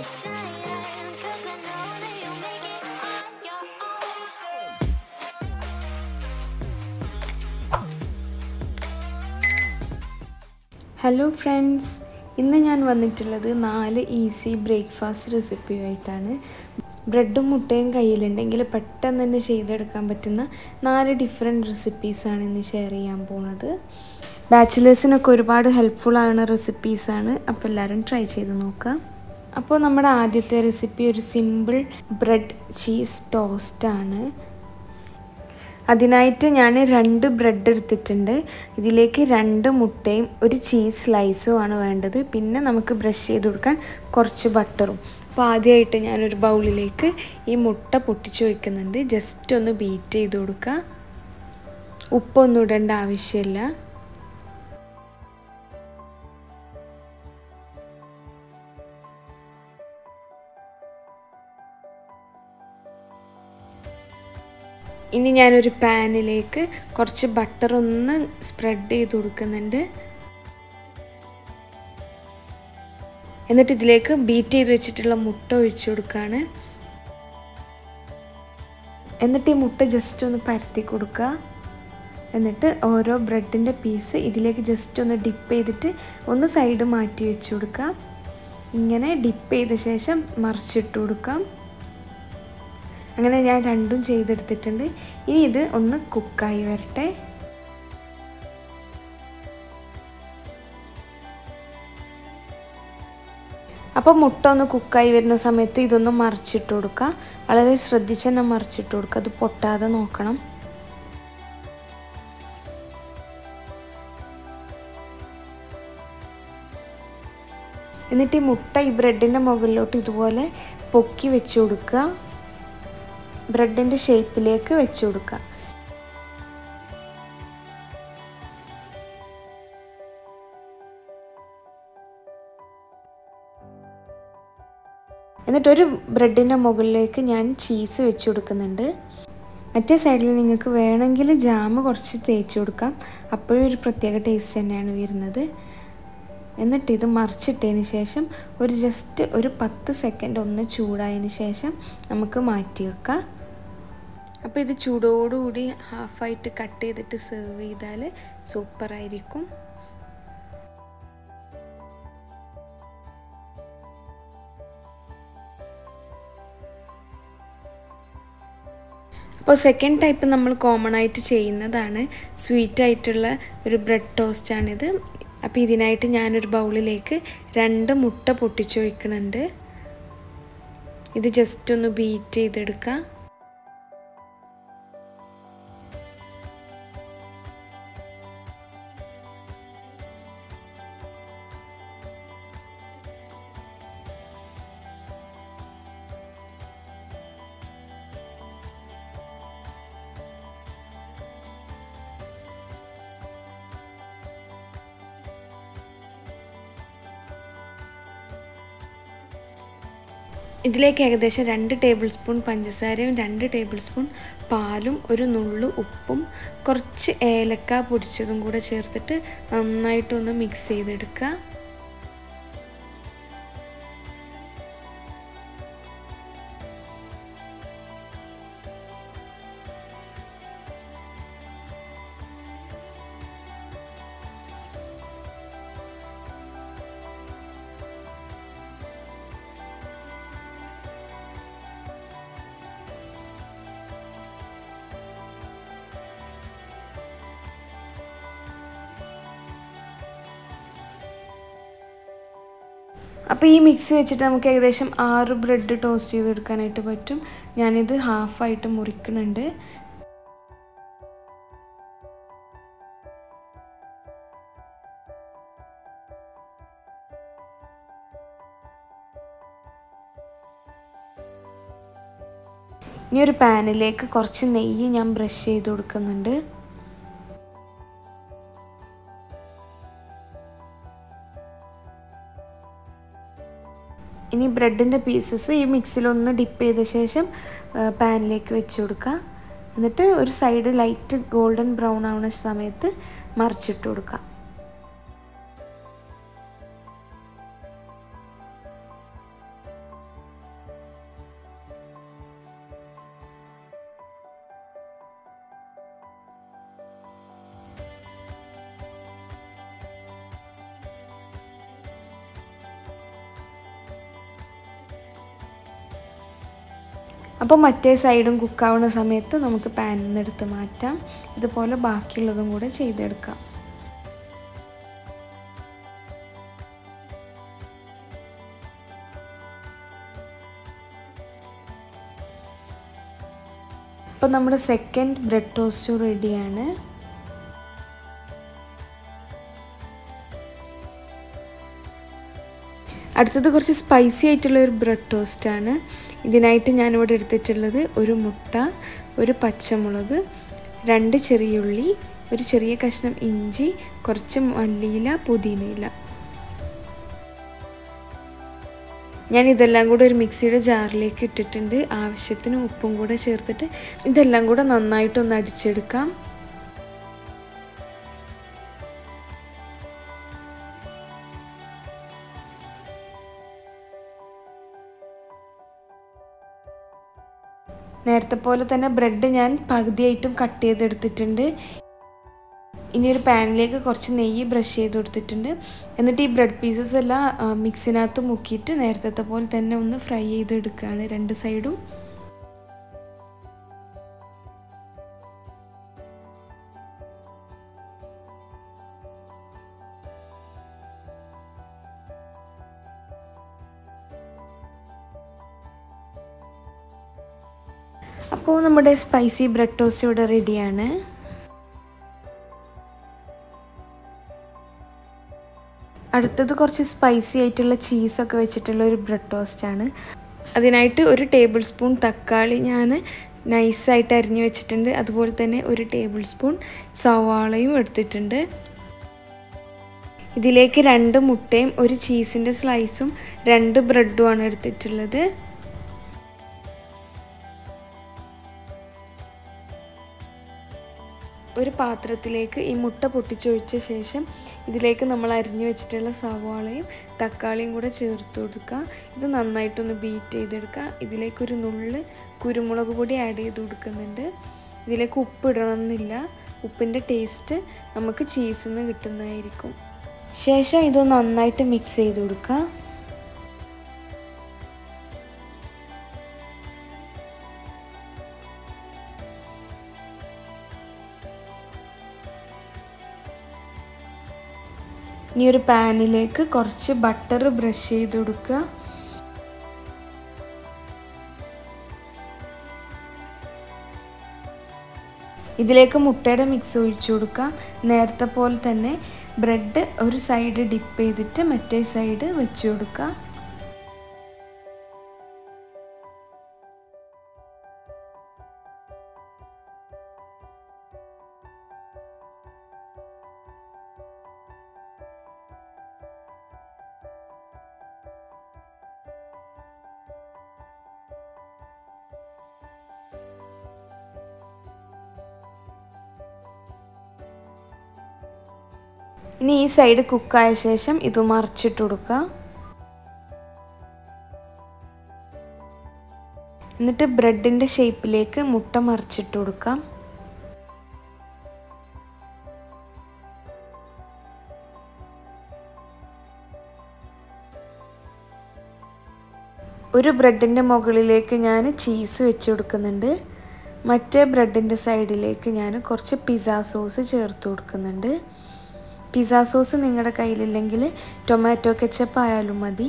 shine, 'cause I know that you'll make it on your own. Hello friends ഇന്ന് ഞാൻ വന്നിട്ടുള്ളത് നാല് easy breakfast റെസിപ്പിയുമായിട്ടാണ് ബ്രെഡും മുട്ടയും കയ്യിലുണ്ടെങ്കിൽ പെട്ടെന്ന് തന്നെ ചെയ്തെടുക്കാൻ പറ്റുന്ന നാല് ഡിഫറെൻറ്റ് റെസിപ്പീസാണ് ഇന്ന് ഷെയർ ചെയ്യാൻ പോണത് ബാച്ചിലേഴ്സിനൊക്കെ ഒരുപാട് ഹെൽപ്ഫുൾ ആവുന്ന റെസിപ്പീസാണ് അപ്പോൾ എല്ലാവരും ട്രൈ ചെയ്ത് നോക്കുക അപ്പോൾ നമ്മുടെ ആദ്യത്തെ റെസിപ്പി ഒരു സിമ്പിൾ ബ്രെഡ് ചീസ് ടോസ്റ്റാണ് അതിനായിട്ട് ഞാൻ രണ്ട് ബ്രെഡ് എടുത്തിട്ടുണ്ട് ഇതിലേക്ക് രണ്ട് മുട്ടയും ഒരു ചീസ് സ്ലൈസും ആണ് വേണ്ടത് പിന്നെ നമുക്ക് ബ്രഷ് ചെയ്ത് കൊടുക്കാൻ കുറച്ച് ബട്ടറും അപ്പോൾ ആദ്യമായിട്ട് ഞാനൊരു ബൗളിലേക്ക് ഈ മുട്ട പൊട്ടിച്ച് വയ്ക്കുന്നുണ്ട് ജസ്റ്റ് ഒന്ന് ബീറ്റ് ചെയ്ത് കൊടുക്കുക ഉപ്പൊന്നും ഇടേണ്ട ആവശ്യമില്ല ഇനി ഞാനൊരു പാനിലേക്ക് കുറച്ച് ബട്ടർ ഒന്ന് സ്പ്രെഡ് ചെയ്ത് കൊടുക്കുന്നുണ്ട് എന്നിട്ട് ഇതിലേക്ക് ബീറ്റ് ചെയ്ത് വെച്ചിട്ടുള്ള മുട്ട ഒഴിച്ചു കൊടുക്കുകയാണ് എന്നിട്ട് ഈ മുട്ട ജസ്റ്റ് ഒന്ന് പരത്തി കൊടുക്കുക എന്നിട്ട് ഓരോ ബ്രെഡിൻ്റെ പീസ് ഇതിലേക്ക് ജസ്റ്റ് ഒന്ന് ഡിപ്പ് ചെയ്തിട്ട് ഒന്ന് സൈഡ് മാറ്റി വെച്ച് കൊടുക്കുക ഇങ്ങനെ ഡിപ്പ് ചെയ്ത ശേഷം മറിച്ചിട്ട് കൊടുക്കാം അങ്ങനെ ഞാൻ രണ്ടും ചെയ്തെടുത്തിട്ടുണ്ട് ഇനി ഇത് ഒന്ന് കുക്കായി വരട്ടെ അപ്പോൾ മുട്ട ഒന്ന് കുക്കായി വരുന്ന സമയത്ത് ഇതൊന്ന് മറിച്ചിട്ട് കൊടുക്കുക വളരെ ശ്രദ്ധിച്ച് തന്നെ മറിച്ചിട്ട് കൊടുക്കുക അത് പൊട്ടാതെ നോക്കണം എന്നിട്ട് ഈ മുട്ട ഈ ബ്രെഡിൻ്റെ മുകളിലോട്ട് ഇതുപോലെ പൊക്കി വെച്ച് കൊടുക്കുക ബ്രെഡിൻ്റെ ഷേപ്പിലേക്ക് വെച്ച് കൊടുക്കുക എന്നിട്ടൊരു ബ്രെഡിൻ്റെ മുകളിലേക്ക് ഞാൻ ചീസ് വെച്ച് കൊടുക്കുന്നുണ്ട് മറ്റേ സൈഡിൽ നിങ്ങൾക്ക് വേണമെങ്കിൽ ജാം കുറച്ച് തേച്ച് കൊടുക്കാം അപ്പോഴും ഒരു പ്രത്യേക ടേസ്റ്റ് തന്നെയാണ് വരുന്നത് എന്നിട്ട് ഇത് മറിച്ചിട്ടതിന് ശേഷം ഒരു ജസ്റ്റ് ഒരു പത്ത് സെക്കൻഡ് ഒന്ന് ചൂടായതിന് ശേഷം നമുക്ക് മാറ്റി വെക്കാം അപ്പോൾ ഇത് ചൂടോടുകൂടി ഹാഫായിട്ട് കട്ട് ചെയ്തിട്ട് സെർവ് ചെയ്താൽ സൂപ്പറായിരിക്കും അപ്പോൾ സെക്കൻഡ് ടൈപ്പ് നമ്മൾ കോമൺ ആയിട്ട് ചെയ്യുന്നതാണ് സ്വീറ്റ് ആയിട്ടുള്ള ഒരു ബ്രെഡ് ടോസ്റ്റാണിത് അപ്പോൾ ഇതിനായിട്ട് ഞാനൊരു ബൗളിലേക്ക് രണ്ട് മുട്ട പൊട്ടിച്ചു വയ്ക്കുന്നുണ്ട് ഇത് ജസ്റ്റ് ഒന്ന് ബീറ്റ് ചെയ്തെടുക്കുക ഇതിലേക്ക് ഏകദേശം രണ്ട് ടേബിൾ സ്പൂൺ പഞ്ചസാരയും രണ്ട് ടേബിൾ സ്പൂൺ പാലും ഒരു നുള്ളു ഉപ്പും കുറച്ച് ഏലക്ക പൊടിച്ചതും കൂടെ ചേർത്തിട്ട് നന്നായിട്ടൊന്ന് മിക്സ് ചെയ്തെടുക്കുക അപ്പോൾ ഈ മിക്സ് വെച്ചിട്ട് നമുക്ക് ഏകദേശം ആറ് ബ്രെഡ് ടോസ്റ്റ് ചെയ്തെടുക്കാനായിട്ട് പറ്റും ഞാനിത് ഹാഫായിട്ട് മുറിക്കുന്നുണ്ട് ഇനി ഒരു പാനിലേക്ക് കുറച്ച് നെയ്യ് ഞാൻ ബ്രഷ് ചെയ്ത് കൊടുക്കുന്നുണ്ട് ഇനി ബ്രെഡിൻ്റെ പീസസ് ഈ മിക്സിലൊന്ന് ഡിപ്പ് ചെയ്ത ശേഷം പാനിലേക്ക് വെച്ച് കൊടുക്കുക എന്നിട്ട് ഒരു സൈഡ് ലൈറ്റ് ഗോൾഡൻ ബ്രൗൺ ആവുന്ന സമയത്ത് മറിച്ചിട്ട് കൊടുക്കുക അപ്പോൾ മറ്റേ സൈഡും കുക്കാവുന്ന സമയത്ത് നമുക്ക് പാനിൽ നിന്ന് എടുത്ത് മാറ്റാം ഇതുപോലെ ബാക്കിയുള്ളതും കൂടെ ചെയ്തെടുക്കാം അപ്പോൾ നമ്മുടെ സെക്കൻഡ് ബ്രെഡ് ടോസ്റ്റ് റെഡിയാണ് അടുത്തത് കുറച്ച് സ്പൈസി ആയിട്ടുള്ള ഒരു ബ്രെഡ് ടോസ്റ്റ് ആണ് ഇതിനായിട്ട് ഞാനിവിടെ എടുത്തിട്ടുള്ളത് ഒരു മുട്ട ഒരു പച്ചമുളക് രണ്ട് ചെറിയുള്ളി ഒരു ചെറിയ കഷ്ണം ഇഞ്ചി കുറച്ച് മല്ലിയില പുതിനയില ഞാൻ ഇതെല്ലാം കൂടെ ഒരു മിക്സിയുടെ ജാറിലേക്ക് ഇട്ടിട്ടുണ്ട് ആവശ്യത്തിന് ഉപ്പും കൂടെ ചേർത്തിട്ട് ഇതെല്ലാം കൂടെ നന്നായിട്ടൊന്ന് അടിച്ചെടുക്കാം നേരത്തെ പോലെ തന്നെ ബ്രെഡ് ഞാൻ പകുതിയായിട്ടും കട്ട് ചെയ്തെടുത്തിട്ടുണ്ട് ഇനി ഒരു പാനിലേക്ക് കുറച്ച് നെയ്യ് ബ്രഷ് ചെയ്ത് കൊടുത്തിട്ടുണ്ട് എന്നിട്ട് ഈ ബ്രെഡ് പീസസ് എല്ലാം മിക്സിനകത്ത് മുക്കിയിട്ട് നേരത്തെ പോലെ തന്നെ ഒന്ന് ഫ്രൈ ചെയ്തെടുക്കുകയാണ് രണ്ട് സൈഡും അപ്പോൾ നമ്മുടെ സ്പൈസി ബ്രെഡ് ടോസ്റ്റ് ഇവിടെ റെഡിയാണ് അടുത്തത് കുറച്ച് സ്പൈസി ആയിട്ടുള്ള ചീസൊക്കെ വെച്ചിട്ടുള്ള ഒരു ബ്രെഡ് ടോസ്റ്റ് ആണ് അതിനായിട്ട് ഒരു ടേബിൾ സ്പൂൺ തക്കാളി ഞാൻ നൈസായിട്ട് അരിഞ്ഞു വെച്ചിട്ടുണ്ട് അതുപോലെ തന്നെ ഒരു ടേബിൾ സ്പൂൺ സവാളയും എടുത്തിട്ടുണ്ട് ഇതിലേക്ക് രണ്ട് മുട്ടയും ഒരു ചീസിൻ്റെ സ്ലൈസും രണ്ട് ബ്രെഡുമാണ് എടുത്തിട്ടുള്ളത് ഒരു പാത്രത്തിലേക്ക് ഈ മുട്ട പൊട്ടിച്ചൊഴിച്ച ശേഷം ഇതിലേക്ക് നമ്മൾ അരിഞ്ഞു വെച്ചിട്ടുള്ള സവാളയും തക്കാളിയും കൂടെ ചേർത്ത് കൊടുക്കുക ഇത് നന്നായിട്ടൊന്ന് ബീറ്റ് ചെയ്തെടുക്കുക ഇതിലേക്കൊരു നുള്ള് കുരുമുളക് പൊടി ആഡ് ചെയ്ത് കൊടുക്കുന്നുണ്ട് ഇതിലേക്ക് ഉപ്പ് ഇടണം എന്നില്ല ഉപ്പിൻ്റെ ടേസ്റ്റ് നമുക്ക് ചീസിൽ നിന്ന് കിട്ടുന്നതായിരിക്കും ശേഷം ഇത് നന്നായിട്ട് മിക്സ് ചെയ്ത് കൊടുക്കുക ഇനി ഒരു പാനിലേക്ക് കുറച്ച് ബട്ടർ ബ്രഷ് ചെയ്ത് കൊടുക്കുക ഇതിലേക്ക് മുട്ടയുടെ മിക്സ് ഒഴിച്ചു കൊടുക്കുക നേരത്തെ പോലെ തന്നെ ബ്രെഡ് ഒരു സൈഡ് ഡിപ്പ് ചെയ്തിട്ട് മറ്റേ സൈഡ് വെച്ച് കൊടുക്കുക ഇനി ഈ സൈഡ് കുക്കായ ശേഷം ഇത് മറിച്ചിട്ട് കൊടുക്കുക എന്നിട്ട് ബ്രെഡിൻ്റെ ഷേപ്പിലേക്ക് മുട്ട മറിച്ചിട്ട് കൊടുക്കാം ഒരു ബ്രെഡിൻ്റെ മുകളിലേക്ക് ഞാൻ ചീസ് വെച്ച് കൊടുക്കുന്നുണ്ട് മറ്റേ ബ്രെഡിൻ്റെ സൈഡിലേക്ക് ഞാൻ കുറച്ച് പിസ്സ സോസ് ചേർത്ത് കൊടുക്കുന്നുണ്ട് പിസ്സ സോസ് നിങ്ങളുടെ കയ്യിലില്ലെങ്കിൽ ടൊമാറ്റോ കെച്ചപ്പ് ആയാലും മതി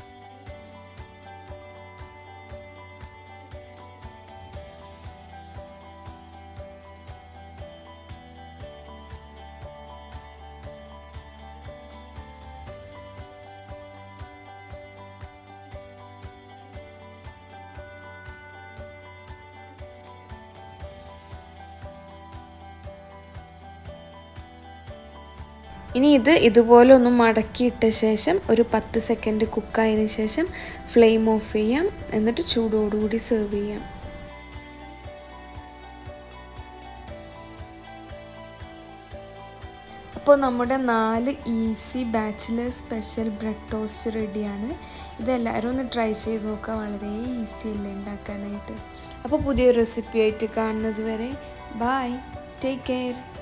ഇനി ഇത് ഇതുപോലെ ഒന്ന് മടക്കിയിട്ട ശേഷം ഒരു പത്ത് സെക്കൻഡ് കുക്കായതിനു ശേഷം ഫ്ലെയിം ഓഫ് ചെയ്യാം എന്നിട്ട് ചൂടോടുകൂടി സെർവ് ചെയ്യാം അപ്പോൾ നമ്മുടെ നാല് easy bachelor special bread toast റെഡിയാണ് ഇതെല്ലാവരും ഒന്ന് ട്രൈ ചെയ്ത് നോക്കുക വളരെ ഈസി അല്ലേ ഉണ്ടാക്കാനായിട്ട് അപ്പോൾ പുതിയൊരു റെസിപ്പി ആയിട്ട് കാണുന്നത് വരെ ബായ് ടേക്ക് കെയർ